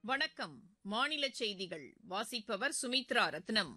வணக்கம் மாநில செய்திகள் வாசிப்பவர் சுமித்ரா ரத்னம்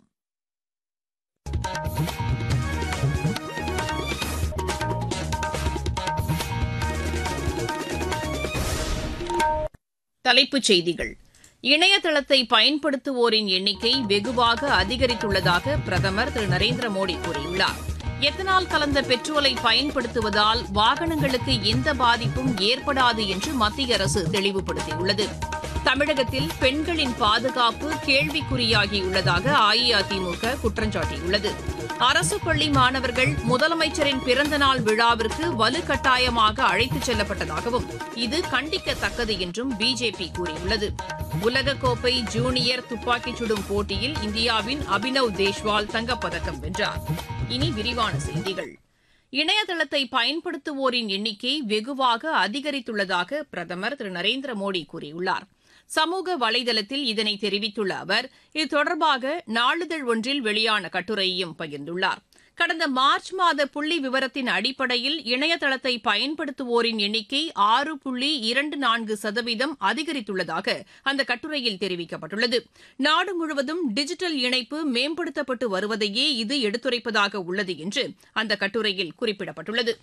தலைப்புச் செய்திகள் இணையதளத்தை பயன்படுத்துவோரின் எண்ணிக்கை வெகுவாக அதிகரித்துள்ளதாக பிரதமர் திரு நரேந்திர மோடி கூறியுள்ளார் எத்தனால் கலந்த பெட்ரோலை பயன்படுத்துவதால் வாகனங்களுக்கு எந்த பாதிப்பும் ஏற்படாது என்று மத்திய அரசு தெளிவுபடுத்தியுள்ளது தமிழகத்தில் பெண்களின் பாதுகாப்பு கேள்விக்குறியாகியுள்ளதாக அஇஅதிமுக குற்றம் சாட்டியுள்ளது அரசு பள்ளி மாணவர்கள் முதலமைச்சரின் பிறந்தநாள் விழாவிற்கு வலுக்கட்டாயமாக அழைத்துச் செல்லப்பட்டதாகவும் இது கண்டிக்கத்தக்கது என்றும் பிஜேபி கூறியுள்ளது உலகக்கோப்பை ஜூனியர் துப்பாக்கிச் சுடும் போட்டியில் இந்தியாவின் அபினவ் தேஷ்வால் தங்கப்பதக்கம் வென்றார் இனி விரிவான செய்திகள் இணையதளத்தை பயன்படுத்துவோரின் எண்ணிக்கை வெகுவாக அதிகரித்துள்ளதாக பிரதமர் திரு நரேந்திர மோடி கூறியுள்ளார் சமூக வலைதளத்தில் இதனை தெரிவித்துள்ள அவர் இது தொடர்பாக நாளிதழ் ஒன்றில் வெளியான கட்டுரையையும் பகிர்ந்துள்ளார் கடந்த மார்ச் மாத புள்ளி விவரத்தின் அடிப்படையில் இணையதளத்தை பயன்படுத்துவோரின் எண்ணிக்கை ஆறு புள்ளி இரண்டு நான்கு சதவீதம் அதிகரித்துள்ளதாக அந்த கட்டுரையில் தெரிவிக்கப்பட்டுள்ளது நாடு முழுவதும் டிஜிட்டல் இணைப்பு மேம்படுத்தப்பட்டு வருவதையே இது எடுத்துரைப்பதாக உள்ளது என்று அந்த கட்டுரையில் குறிப்பிடப்பட்டுள்ளது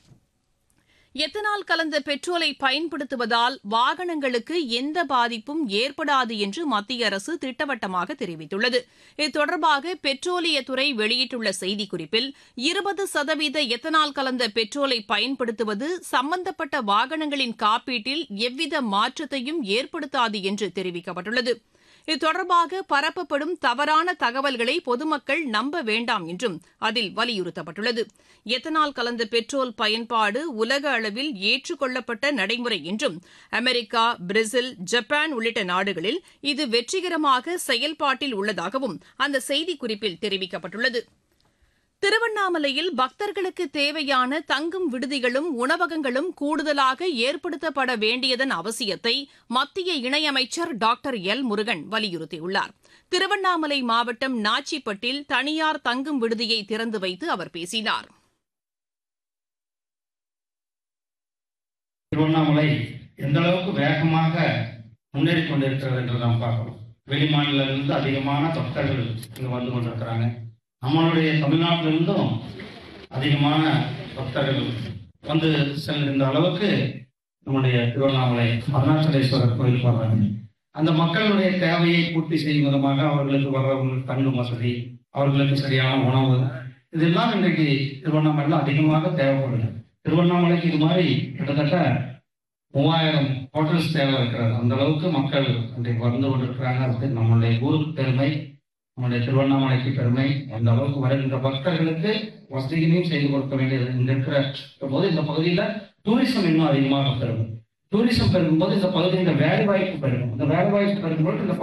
எத்தனால் கலந்த பெட்ரோலை பயன்படுத்துவதால் வாகனங்களுக்கு எந்த பாதிப்பும் ஏற்படாது என்று மத்திய அரசு திட்டவட்டமாக தெரிவித்துள்ளது இது தொடர்பாக பெட்ரோலியத்துறை வெளியிட்டுள்ள செய்திக்குறிப்பில் இருபது சதவீத எத்தனால் கலந்த பெட்ரோலை பயன்படுத்துவது சம்பந்தப்பட்ட வாகனங்களின் காப்பீட்டில் எவ்வித மாற்றத்தையும் ஏற்படுத்தாது என்று தெரிவிக்கப்பட்டுள்ளது இது தொடர்பாக பரப்பப்படும் தவறான தகவல்களை பொதுமக்கள் நம்ப வேண்டாம் என்றும் அதில் வலியுறுத்தப்பட்டுள்ளது எத்தனால் கலந்த பெட்ரோல் பயன்பாடு உலக அளவில் ஏற்றுக்கொள்ளப்பட்ட நடைமுறை என்றும் அமெரிக்கா பிரேசில் ஜப்பான் உள்ளிட்ட நாடுகளில் இது வெற்றிகரமாக செயல்பாட்டில் உள்ளதாகவும் அந்த செய்திக்குறிப்பில் தெரிவிக்கப்பட்டுள்ளது திருவண்ணாமலையில் பக்தர்களுக்கு தேவையான தங்கும் விடுதிகளும் உணவகங்களும் கூடுதலாக ஏற்படுத்தப்பட வேண்டியதன் அவசியத்தை மத்திய இணையமைச்சர் டாக்டர் எல் முருகன் வலியுறுத்தியுள்ளார் திருவண்ணாமலை மாவட்டம் நாச்சிப்பட்டில் தனியார் தங்கும் விடுதியை திறந்து வைத்து அவர் பேசினார் திருவண்ணாமலை எந்த அளவுக்கு வேகமாக முன்னேறி கொண்டிருக்கிறது என்று நாம் பார்க்கிறோம் வெளிமாநிலிருந்து அதிகமான பக்தர்கள் இங்கு வந்து கொண்டிருக்கிறாங்க நம்மளுடைய தமிழ்நாட்டிலிருந்தும் அதிகமான பக்தர்கள் வந்து செல்கின்ற அளவுக்கு நம்முடைய திருவண்ணாமலை அருணாச்சலேஸ்வரர் கோயில் வர்றாங்க அந்த மக்களுடைய தேவையை பூர்த்தி செய்யும் விதமாக அவர்களுக்கு வர்றவங்களுக்கு தங்கும் வசதி அவர்களுக்கு சரியான உணவு இதெல்லாம் இன்றைக்கு திருவண்ணாமலையில் அதிகமாக தேவைப்படுது திருவண்ணாமலைக்கு இது மாதிரி கிட்டத்தட்ட மூவாயிரம் ஹோட்டல்ஸ் தேவை இருக்கிறது அந்த அளவுக்கு மக்கள் இன்றைக்கு வந்து கொண்டிருக்கிறாங்க அது நம்மளுடைய ஊருக்கு பெருமை நம்முடைய திருவண்ணாமலைக்கு பெருமை அந்த அளவுக்கு வருகின்ற பக்தர்களுக்கு வசதிகளையும் செய்து கொடுக்க வேண்டியது இங்க இருக்கிற போது இந்த பகுதியில டூரிசம் இன்னும் அதிகமாக பெருகும் டூரிசம் பெருகும்போது இந்த பகுதியில் வேலை வாய்ப்பு பெருகும் இந்த வேலை வாய்ப்பு பெருகும்போது இந்த